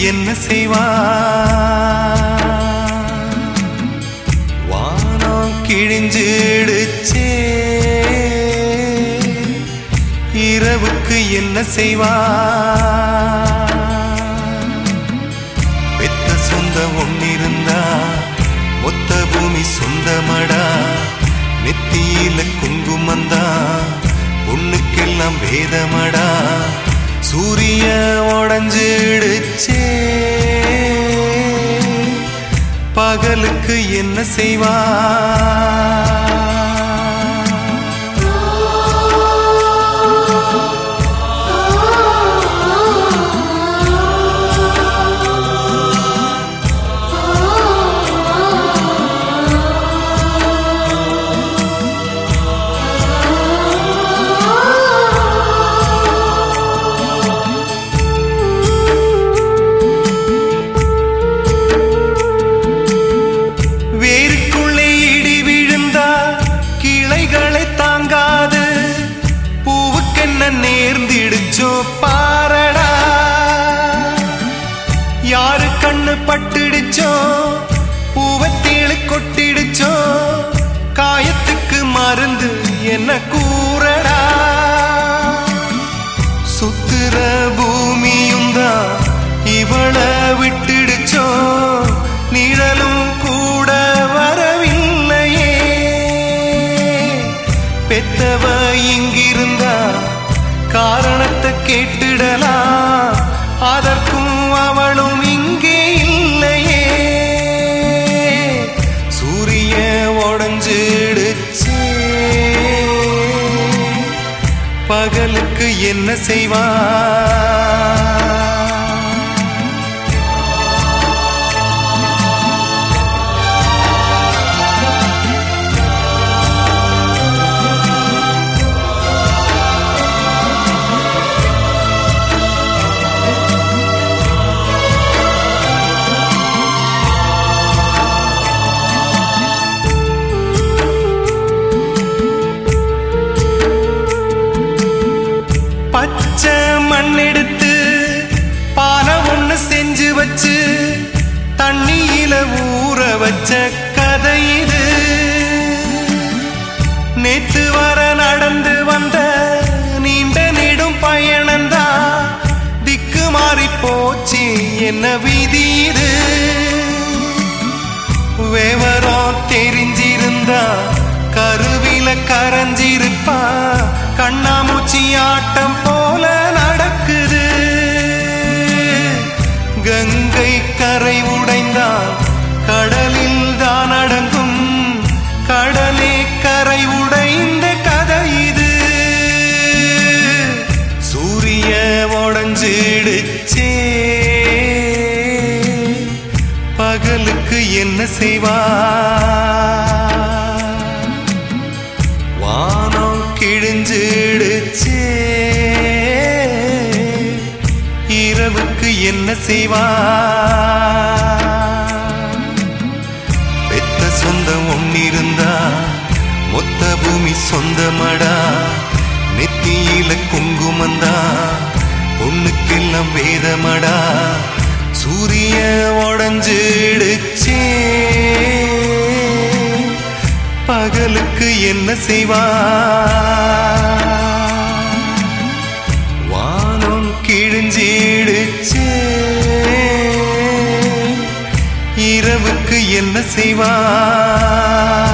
என்ன செய்வா வானம் கிழிஞ்சிடுச்சே இரவுக்கு என்ன செய்வா பெத்த சொந்த ஒன்னிருந்தா மொத்த பூமி சொந்தமடா நெத்தியில குங்குமந்தா பொண்ணுக்கெல்லாம் வேதமடா சூரிய உடஞ்சிடுச்சே பகலுக்கு என்ன செய்வா வேருக்குள்ளே இடி விழுந்தா கிளைகளை தாங்காது பூவுக்கென்ன நேர்ந்திடுச்சோ பாரடா யாரு கண்ணு பட்டுடுச்சோ பூவத்தேழு கொட்டிடுச்சோ காயத்துக்கு மருந்து என்ன கூறடா சுத்துற பூமியும் தான் இவள விட்டுடுச்சோ நிழலும் கூட வரவில்லையே பெத்தவ இங்கிருந்தா காரணத்தை கேட்டுடலாம் அதற்கும் அவளும் இங்கே இல்லையே சூரிய உடஞ்சிடுச்சே பகலுக்கு என்ன செய்வா பச்சை மண் எடுத்து பானை ஒண்ணு செஞ்சு வச்சு தண்ணியில ஊற வச்ச கதை இது நேத்து வர நடந்து வந்த நீண்ட நெடும் பயணந்தா திக்கு மாறி போச்சு என்ன விதி இது விவரம் தெரிஞ்சிருந்தா கருவில கரைஞ்சிருப்பா கண்ணாமூச்சி ஆட்டம் போல நடக்குது கங்கை கரை உடைந்தால் கடலில் தான் அடங்கும் கடலே கரை உடைந்த கதை இது சூரிய உடஞ்சிடுச்சே பகலுக்கு என்ன செய்வா வானம் கிழிஞ்சிடுச்சே இரவுக்கு என்ன செய்வா பெத்த சொந்தம் ஒன்னிருந்தா மொத்த பூமி சொந்தமடா நெத்தியில குங்குமந்தா பொண்ணுக்கெல்லாம் வேதமடா சூரிய உடஞ்சிடுச்சே பகலுக்கு என்ன செய்வா வானம் கிழிஞ்சிடுச்சே இரவுக்கு என்ன செய்வா